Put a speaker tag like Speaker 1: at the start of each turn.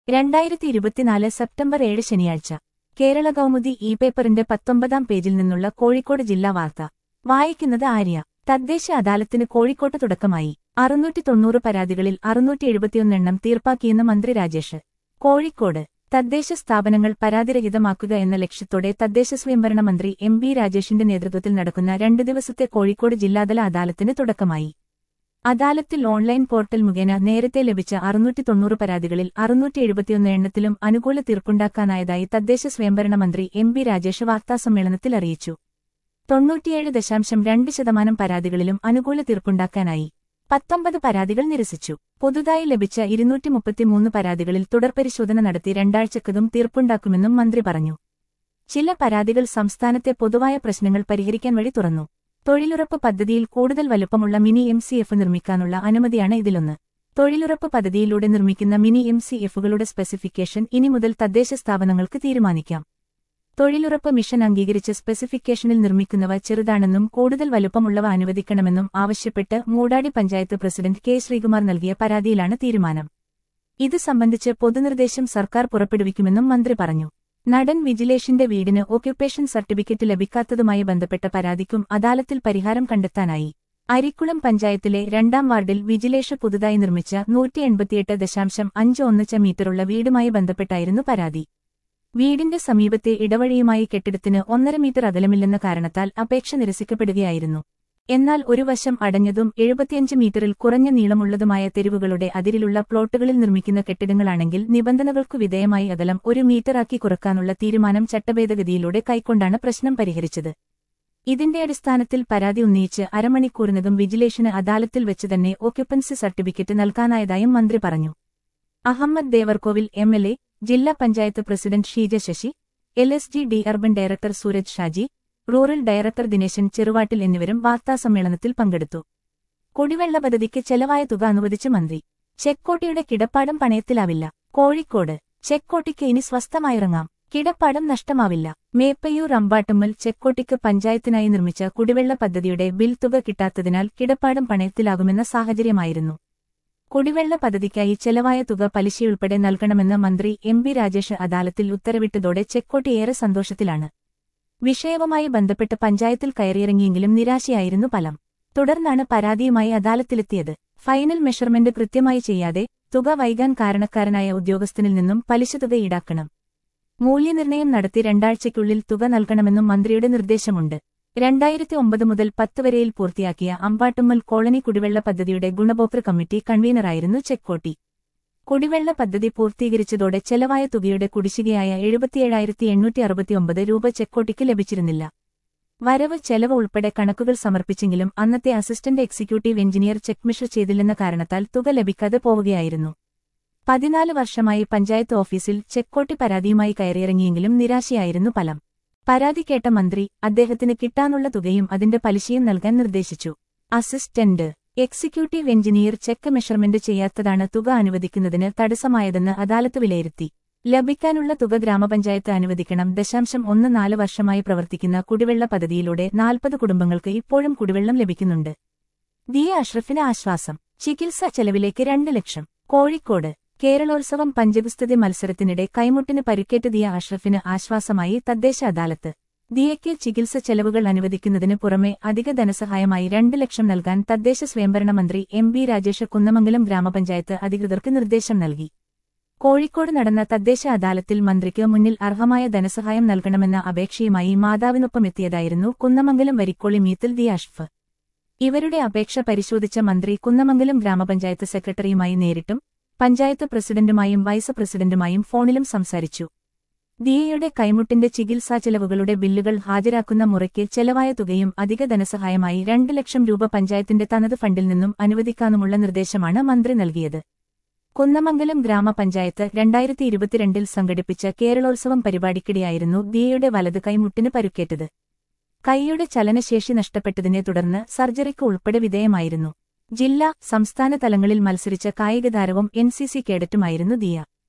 Speaker 1: രണ്ടായിരത്തി ഇരുപത്തിനാല് സെപ്റ്റംബർ ഏഴ് ശനിയാഴ്ച കേരള കൗമുദി ഇ പേപ്പറിന്റെ പത്തൊമ്പതാം പേജിൽ നിന്നുള്ള കോഴിക്കോട് ജില്ലാ വാർത്ത വായിക്കുന്നത് ആര്യ തദ്ദേശ അദാലത്തിന് കോഴിക്കോട്ട് തുടക്കമായി അറുന്നൂറ്റി തൊണ്ണൂറ് പരാതികളിൽ അറുന്നൂറ്റി എഴുപത്തിയൊന്നെണ്ണം തീർപ്പാക്കിയെന്ന് മന്ത്രി രാജേഷ് കോഴിക്കോട് തദ്ദേശ സ്ഥാപനങ്ങൾ പരാതിരഹിതമാക്കുക എന്ന ലക്ഷ്യത്തോടെ തദ്ദേശ സ്വയംഭരണ മന്ത്രി എം ബി രാജേഷിന്റെ നേതൃത്വത്തിൽ നടക്കുന്ന രണ്ട് ദിവസത്തെ കോഴിക്കോട് ജില്ലാതല അദാലത്തിന് തുടക്കമായി അദാലത്തിൽ ഓൺലൈൻ പോർട്ടൽ മുഖേന നേരത്തെ ലഭിച്ച അറുന്നൂറ്റി തൊണ്ണൂറ് പരാതികളിൽ അറുന്നൂറ്റി എഴുപത്തിയൊന്ന് എണ്ണത്തിലും അനുകൂല തീർപ്പുണ്ടാക്കാനായതായി തദ്ദേശ സ്വയംഭരണ മന്ത്രി എം ബി രാജേഷ് വാർത്താസമ്മേളനത്തിൽ അറിയിച്ചു തൊണ്ണൂറ്റിയേഴ് ദശാംശം രണ്ട് ശതമാനം പരാതികളിലും അനുകൂല തീർപ്പുണ്ടാക്കാനായി പത്തൊമ്പത് പരാതികൾ നിരസിച്ചു പുതുതായി ലഭിച്ച ഇരുന്നൂറ്റി മുപ്പത്തിമൂന്ന് പരാതികളിൽ തുടർപരിശോധന നടത്തി രണ്ടാഴ്ചക്കതും തീർപ്പുണ്ടാക്കുമെന്നും മന്ത്രി പറഞ്ഞു ചില പരാതികൾ സംസ്ഥാനത്തെ പൊതുവായ പ്രശ്നങ്ങൾ പരിഹരിക്കാൻ വഴി തുറന്നു തൊഴിലുറപ്പ് പദ്ധതിയിൽ കൂടുതൽ വലുപ്പമുള്ള മിനി എം സി എഫ് നിർമ്മിക്കാനുള്ള അനുമതിയാണ് ഇതിലൊന്ന് തൊഴിലുറപ്പ് പദ്ധതിയിലൂടെ നിർമ്മിക്കുന്ന മിനി എം സി എഫുകളുടെ സ്പെസിഫിക്കേഷൻ ഇനി മുതൽ തദ്ദേശ സ്ഥാപനങ്ങൾക്ക് തീരുമാനിക്കാം തൊഴിലുറപ്പ് മിഷൻ അംഗീകരിച്ച സ്പെസിഫിക്കേഷനിൽ നിർമ്മിക്കുന്നവ ചെറുതാണെന്നും കൂടുതൽ വലുപ്പമുള്ളവ അനുവദിക്കണമെന്നും ആവശ്യപ്പെട്ട് മൂടാടി പഞ്ചായത്ത് പ്രസിഡന്റ് കെ ശ്രീകുമാർ നൽകിയ പരാതിയിലാണ് തീരുമാനം ഇത് സംബന്ധിച്ച് പൊതുനിർദ്ദേശം സർക്കാർ പുറപ്പെടുവിക്കുമെന്നും മന്ത്രി പറഞ്ഞു നടൻ വിജിലേഷിന്റെ വീടിന് ഓക്യുപ്പേഷൻ സർട്ടിഫിക്കറ്റ് ലഭിക്കാത്തതുമായി ബന്ധപ്പെട്ട പരാതിക്കും അദാലത്തിൽ പരിഹാരം കണ്ടെത്താനായി അരിക്കുളം പഞ്ചായത്തിലെ രണ്ടാം വാർഡിൽ വിജിലേഷ് പുതുതായി നിർമ്മിച്ച നൂറ്റി എൺപത്തിയെട്ട് ദശാംശം അഞ്ച് ഒന്നിച്ച മീറ്ററുള്ള വീടുമായി ബന്ധപ്പെട്ടായിരുന്നു പരാതി വീടിന്റെ സമീപത്തെ ഇടവഴിയുമായി കെട്ടിടത്തിന് ഒന്നര മീറ്റർ അകലമില്ലെന്ന കാരണത്താൽ അപേക്ഷ നിരസിക്കപ്പെടുകയായിരുന്നു എന്നാൽ ഒരു വശം അടഞ്ഞതും എഴുപത്തിയഞ്ച് മീറ്ററിൽ കുറഞ്ഞ നീളമുള്ളതുമായ തെരുവുകളുടെ അതിരിലുള്ള പ്ലോട്ടുകളിൽ നിർമ്മിക്കുന്ന കെട്ടിടങ്ങളാണെങ്കിൽ നിബന്ധനകൾക്കു വിധേയമായി അകലം ഒരു മീറ്ററാക്കി കുറക്കാനുള്ള തീരുമാനം ചട്ടഭേദഗതിയിലൂടെ കൈക്കൊണ്ടാണ് പ്രശ്നം പരിഹരിച്ചത് ഇതിന്റെ അടിസ്ഥാനത്തിൽ പരാതി ഉന്നയിച്ച് അരമണിക്കൂറിനകം വിജിലേഷന് അദാലത്തിൽ വെച്ച് തന്നെ ഓക്യുപ്പൻസി സർട്ടിഫിക്കറ്റ് നൽകാനായതായും മന്ത്രി പറഞ്ഞു Ahammad Devarkovil M L A ജില്ലാ panchayat president Sheeja Sasi L S G D urban director Sooraj Shaji rural director Dineshan Cheruvattil എന്നിവരും വാർത്താസമ്മേളനത്തിൽ പങ്കെടുത്തു കുടിവെള്ള പദ്ധതിക്ക് ചെലവായ തുക അനുവദിച്ച് മന്ത്രി ചെക്കോട്ടിയുടെ കിടപ്പാടം പണയത്തിലാവില്ല കോഴിക്കോട് ചെക്കോട്ടിക്ക് ഇനി സ്വസ്ഥമായിറങ്ങാം കിടപ്പാടം നഷ്ടമാവില്ല മേപ്പയ്യൂർ അമ്പാട്ടുമ്മൽ ചെക്കോട്ടിക്ക് പഞ്ചായത്തിനായി നിർമ്മിച്ച കുടിവെള്ള പദ്ധതിയുടെ ബിൽ തുക കിട്ടാത്തതിനാൽ കിടപ്പാടം പണയത്തിലാകുമെന്ന സാഹചര്യമായിരുന്നു കുടിവെള്ള പദ്ധതിക്കായി ചെലവായ തുക പലിശയുൾപ്പെടെ നൽകണമെന്ന് മന്ത്രി എം ബി രാജേഷ് അദാലത്തിൽ ഉത്തരവിട്ടതോടെ ചെക്കോട്ടി ഏറെ സന്തോഷത്തിലാണ് വിഷയവുമായി ബന്ധപ്പെട്ട് പഞ്ചായത്തിൽ കയറിയിറങ്ങിയെങ്കിലും നിരാശയായിരുന്നു ഫലം തുടർന്നാണ് പരാതിയുമായി അദാലത്തിലെത്തിയത് ഫൈനൽ മെഷർമെന്റ് കൃത്യമായി ചെയ്യാതെ തുക വൈകാൻ കാരണക്കാരനായ ഉദ്യോഗസ്ഥനിൽ നിന്നും പലിശ തുക ഈടാക്കണം മൂല്യനിർണ്ണയം നടത്തി രണ്ടാഴ്ചയ്ക്കുള്ളിൽ തുക നൽകണമെന്നും മന്ത്രിയുടെ നിർദ്ദേശമുണ്ട് രണ്ടായിരത്തി ഒമ്പത് മുതൽ പത്ത് വരെയിൽ പൂർത്തിയാക്കിയ അമ്പാട്ടുമ്മൽ കോളനി കുടിവെള്ള പദ്ധതിയുടെ ഗുണഭോക്തൃ കമ്മിറ്റി കൺവീനറായിരുന്നു ചെക്കോട്ടി കുടിവെള്ള പദ്ധതി പൂർത്തീകരിച്ചതോടെ ചെലവായ തുകയുടെ കുടിശ്ശികയായ എഴുപത്തിയേഴായിരത്തി എണ്ണൂറ്റി അറുപത്തിയൊമ്പത് രൂപ ചെക്കോട്ടിക്ക് ലഭിച്ചിരുന്നില്ല വരവ് ചെലവ് ഉൾപ്പെടെ കണക്കുകൾ സമർപ്പിച്ചെങ്കിലും അന്നത്തെ അസിസ്റ്റന്റ് എക്സിക്യൂട്ടീവ് എഞ്ചിനീയർ ചെക്മിഷർ ചെയ്തില്ലെന്ന കാരണത്താൽ തുക ലഭിക്കാതെ പോവുകയായിരുന്നു പതിനാല് വർഷമായി പഞ്ചായത്ത് ഓഫീസിൽ ചെക്കോട്ടി പരാതിയുമായി കയറിയിറങ്ങിയെങ്കിലും നിരാശയായിരുന്നു ഫലം പരാതി കേട്ട മന്ത്രി അദ്ദേഹത്തിന് കിട്ടാനുള്ള തുകയും അതിന്റെ പലിശയും നൽകാൻ നിർദ്ദേശിച്ചു assistant executive engineer check measurement ചെയ്യാത്തതാണ് തുക അനുവദിക്കുന്നതിന് തടസ്സമായതെന്ന് അദാലത്ത് വിലയിരുത്തി ലഭിക്കാനുള്ള തുക ഗ്രാമപഞ്ചായത്ത് അനുവദിക്കണം ദശാംശം ഒന്ന് നാല് വർഷമായി പ്രവർത്തിക്കുന്ന കുടിവെള്ള പദ്ധതിയിലൂടെ നാൽപ്പത് കുടുംബങ്ങൾക്ക് ഇപ്പോഴും കുടിവെള്ളം ലഭിക്കുന്നുണ്ട് ദിയ അഷ്റഫിന് ആശ്വാസം ചികിത്സാ ചെലവിലേക്ക് രണ്ട് ലക്ഷം കോഴിക്കോട് കേരളോത്സവം പഞ്ചഗുസ്തതി മത്സരത്തിനിടെ കൈമുട്ടിന് പരിക്കേറ്റ ദിയ അഷ്റഫിന് ആശ്വാസമായി തദ്ദേശ അദാലത്ത് ദിയയ്ക്ക് ചികിത്സ ചെലവുകൾ അനുവദിക്കുന്നതിന് പുറമെ അധിക ധനസഹായമായി രണ്ട് ലക്ഷം നൽകാൻ തദ്ദേശ സ്വയംഭരണ മന്ത്രി എം ബി രാജേഷ് കുന്നമംഗലം ഗ്രാമപഞ്ചായത്ത് അധികൃതർക്ക് നിർദ്ദേശം നൽകി കോഴിക്കോട് നടന്ന തദ്ദേശ അദാലത്തിൽ മന്ത്രിക്ക് മുന്നിൽ അർഹമായ ധനസഹായം നൽകണമെന്ന അപേക്ഷയുമായി മാതാവിനൊപ്പമെത്തിയതായിരുന്നു കുന്നമംഗലം വരിക്കോളി മീത്തിൽ ദി അഷ്ഫ് ഇവരുടെ അപേക്ഷ പരിശോധിച്ച മന്ത്രി കുന്നമംഗലം ഗ്രാമപഞ്ചായത്ത് സെക്രട്ടറിയുമായി നേരിട്ടും പഞ്ചായത്ത് പ്രസിഡന്റുമായും വൈസ് പ്രസിഡന്റുമായും ഫോണിലും സംസാരിച്ചു ദിയയുടെ കൈമുട്ടിന്റെ ചികിത്സാ ചെലവുകളുടെ ബില്ലുകൾ ഹാജരാക്കുന്ന മുറയ്ക്ക് ചെലവായ തുകയും അധിക ധനസഹായമായി രണ്ട് ലക്ഷം രൂപ പഞ്ചായത്തിന്റെ തനത് ഫണ്ടിൽ നിന്നും അനുവദിക്കാനുമുള്ള നിർദ്ദേശമാണ് മന്ത്രി നൽകിയത് കുന്നമംഗലം ഗ്രാമപഞ്ചായത്ത് രണ്ടായിരത്തി ഇരുപത്തിരണ്ടിൽ സംഘടിപ്പിച്ച കേരളോത്സവം പരിപാടിക്കിടെയായിരുന്നു ദിയയുടെ വലത് കൈമുട്ടിന് പരുക്കേറ്റത് കൈയുടെ ചലനശേഷി നഷ്ടപ്പെട്ടതിനെ തുടർന്ന് സർജറിക്ക് ഉൾപ്പെടെ വിധേയമായിരുന്നു ജില്ലാ സംസ്ഥാന തലങ്ങളിൽ മത്സരിച്ച കായികതാരവും എൻ സി സി കേഡറ്റുമായിരുന്നു ദിയ